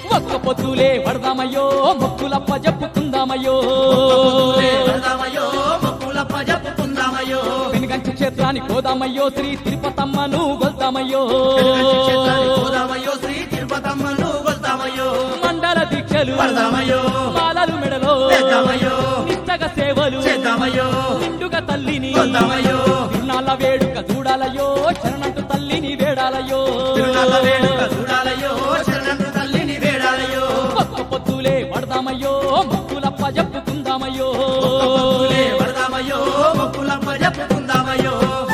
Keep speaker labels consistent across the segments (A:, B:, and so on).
A: ఒక్క పొద్దులే వడదామయ్యో మొక్కులప్ప చెప్పుకుందామయ్యో
B: పొద్దులే వెళదామయ్యో మొక్కులప్ప జప్పుకుందామయ్యో
A: వెనుగంచి క్షేత్రానికి పోదామయ్యో శ్రీ తిరుపతమ్మను గొల్తామయ్యో
B: వెనుగంచి క్షేత్రానికి పోదామయ్యో శ్రీ తిరుపతమ్మను కొల్తామయ్యో
A: మండల దీక్షలు
B: పడదామయ్యో
A: మాలలు మెడలో
B: వేద్దామయ్యో
A: నిష్టగా సేవలు
B: చేద్దామయ్యో
A: నిండుగా తల్లిని
B: కొల్తామయ్యో
A: తిరునాళ్ళ వేడుక చూడాలయ్యో శరణంటూ తల్లిని వేడాలయ్యో
B: తిరునాళ్ళ వేడుక చూడాలయ్యో శరణంటు తల్లిని వేడాలయ్యో
A: ఒక్క పొద్దులే వడదామయ్యో మొక్కులప్ప చెప్పుకుందామయ్యో
B: పొద్దులే వెళదామయ్యో మొక్కులప్ప జప్పుకుందామయ్యో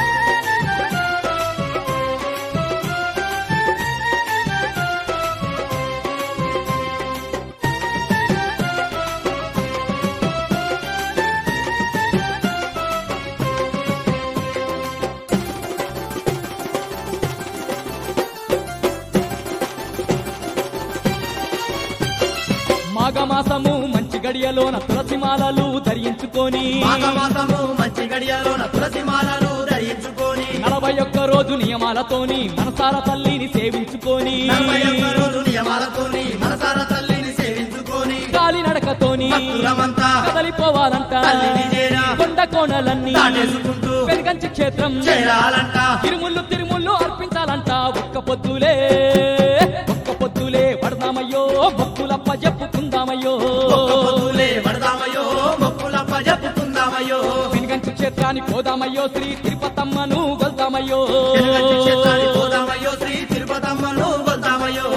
A: మాఘమాసము మంచి గడియలోన తులసి మాలలు ధరించుకొని
B: మాఘమాసము మంచి గడియలోన తులసి మాలలు ధరించుకొని
A: నలభై ఒక్క రోజు నియమాలతోని మనసార తల్లిని సేవించుకొని
B: నలభై ఒక్క రోజు నియమాలతోని మనసార తల్లిని సేవించుకొని
A: కాలి నడకతోని
B: భక్తులమంతా
A: కదలిపోవాలంట
B: తల్లిని చేరా
A: కొండ కోణలన్నీ
B: దాటేసుకుంటూ
A: వెనుగంచి క్షేత్రం
B: చేరాలంట
A: తిరుముళ్ళు తిరుముళ్ళు అర్పించాలంట ఒక్క పొద్దులే ఒక్క పొద్దులే పడదామయ్యో భక్తులప్ప చెప్పుకుందామయ్యో
B: ఒక్క పొద్దులే పడదామయ్యో మొక్కులప్ప జప్పుకుందామయ్యో
A: వెనుగంచి క్షేత్రానికి పోదామయ్యో శ్రీ తిరుపతమ్మను గొల్తామయ్యో
B: తిరుగంటి క్షేత్రానికి పోదామయ్యో శ్రీ తిరుపతమ్మను కొల్తామయ్యో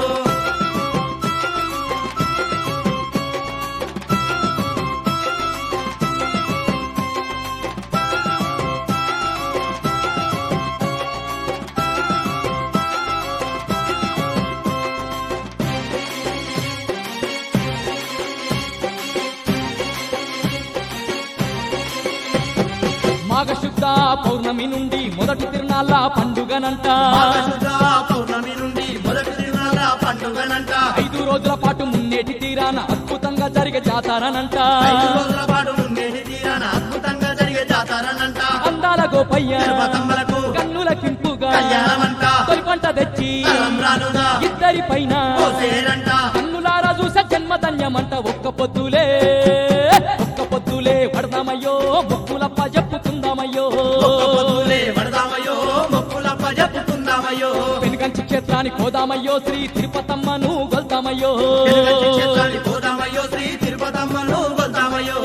A: మాఘశుద్ధ పౌర్ణమి నుండి మొదటి తిరునాళ్ళ పండుగనంట
B: మాఘశుద్ధ పౌర్ణమి నుండి మొదటి తిరునాళ్ళ పండుగనంట
A: ఐదు రోజుల పాటు మున్నేటి తీరాన అద్భుతంగా జరిగే జాతరనంట
B: ఐదు రోజుల పాటు ఉండేది తీరాన అద్భుతంగా జరిగే జాతరనంట
A: అందాల గోపయ్య
B: తిరుపతమ్మలకు
A: కన్నుల కింపుగా
B: కళ్యాణమంట
A: తొలి పంట తెచ్చి
B: తలంబ్రాలుగా
A: ఇద్దరి పైన
B: పోసేరంట
A: కన్నులారా చూసే జన్మధన్యమంట ఒక్క పొద్దులే ఒక్క పొద్దులే పడదామయ్యో మొక్కులప్ప చెప్పుకుందామయ్యో
B: ఒక్క పొద్దులే పడదామయ్యో మొక్కులప్ప జప్పుకుందామయ్యో
A: వెనుగంచి క్షేత్రానికి పోదామయ్యో శ్రీ తిరుపతమ్మను గొల్తామయ్యో
B: తిరుగంటి క్షేత్రానికి పోదామయ్యో శ్రీ తిరుపతమ్మను కొల్తామయ్యో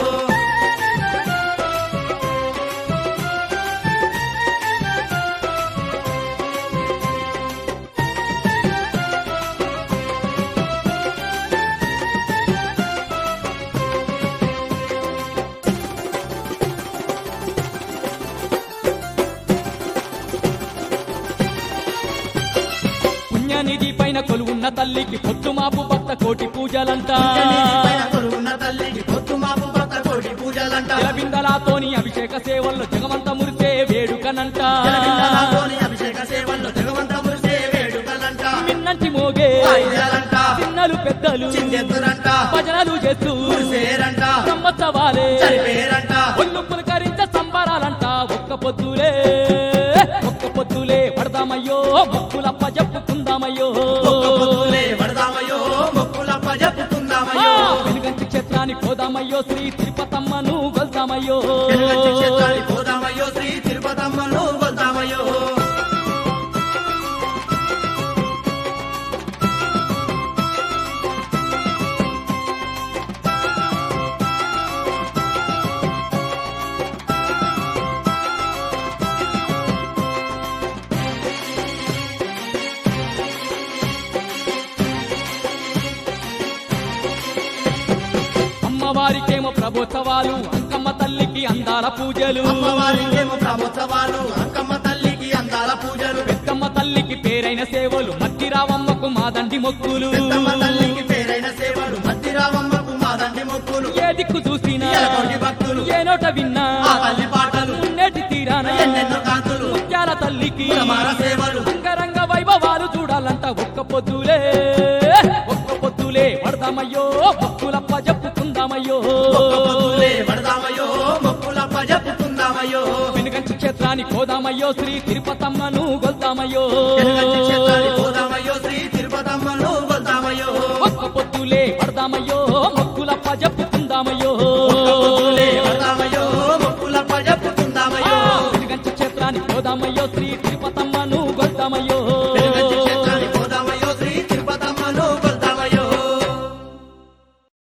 A: పుణ్యనిధి పైన కొలువున్న తల్లికి పొద్దు మాపు భక్త కోటి పూజలంట
B: పైన కొలువున్న తల్లికి పొత్తు మాపు భక్త కోటి పూజలంట
A: జలబిందలాతోని అభిషేక సేవల్లో జగమంత మురిసే వేడుకనంట
B: తెలంగాణలోని అభిషేక సేవల్లో జగవంత మురిసే వేడుకలంట
A: మిన్నంటి మోగే
B: వాయిద్యాలంట
A: చిన్నలు పెద్దలు
B: చిందెత్తురంట
A: భజనలు చేస్తూ
B: మురిసేరంట
A: బ్రహ్మోత్సవాలే
B: చనిపోయారంట
A: ఒళ్ళు పులకరించ సంబరాలంట ఒక్క పొద్దులే ఒక్క పొద్దులే పడదామయ్యో మొక్కులప్ప చెప్పుకుందామయ్యో
B: ఒక్క పొద్దులే పడదామయ్యో మొక్కులప్ప జప్పుకుందామయ్యో
A: వెనుగంచి క్షేత్రానికి పోదామయ్యో శ్రీ తిరుపతమ్మను గొల్తామయ్యో
B: వెనుగంటి క్షేత్రానికి పోదామయ్యో శ్రీ తిరుపతమ్మను కొల్తామయ్యో
A: అమ్మవారికేమో ప్రభోత్సవాలు అంకమ్మ తల్లికి అందాల పూజలు
B: అమ్మవారికేమో బ్రహ్మోత్సవాలు అంకమ్మ తల్లికి అందాల పూజలు
A: పెద్దమ్మ తల్లికి పేరైన సేవలు మట్టి రావమ్మకు మాదండి మొక్కులు
B: పెద్దమ్మ తల్లికి పేరైన సేవలు మధ్యరామమ్మకు మాదండి మొక్కులు
A: ఏ దిక్కు చూసినా
B: ఎలగొండి భక్తులు
A: ఏ నోట విన్నా
B: ఆ తల్లి పాటలు
A: మున్నేటి తీరాన
B: ఎన్నెన్నో కాంతులు
A: ముత్యాల తల్లికి
B: కులమార సేవలు
A: అంగరంగ వైభవాలు చూడాలంట ఒక్క పొద్దులే ఒక్క పొద్దులే పడదామయ్యో భక్తులప్ప చెప్పుకుందామయ్యో
B: ఒక్క పొద్దులే పడదామయ్యో మొక్కులప్ప జప్పుకుందామయ్యో
A: వెనుగంచి క్షేత్రానికి పోదామయ్యో శ్రీ తిరుపతమ్మను గొల్తామయ్యో
B: వెనుగంటి క్షేత్రానికి పోదామయ్యో శ్రీ తిరుపతమ్మను కొల్తామయ్యో
A: ఒక్క పొద్దు పొద్దులే పడదామయ్యో మొక్కులప్ప చెప్పుకుందామయ్యో
B: పొద్దులే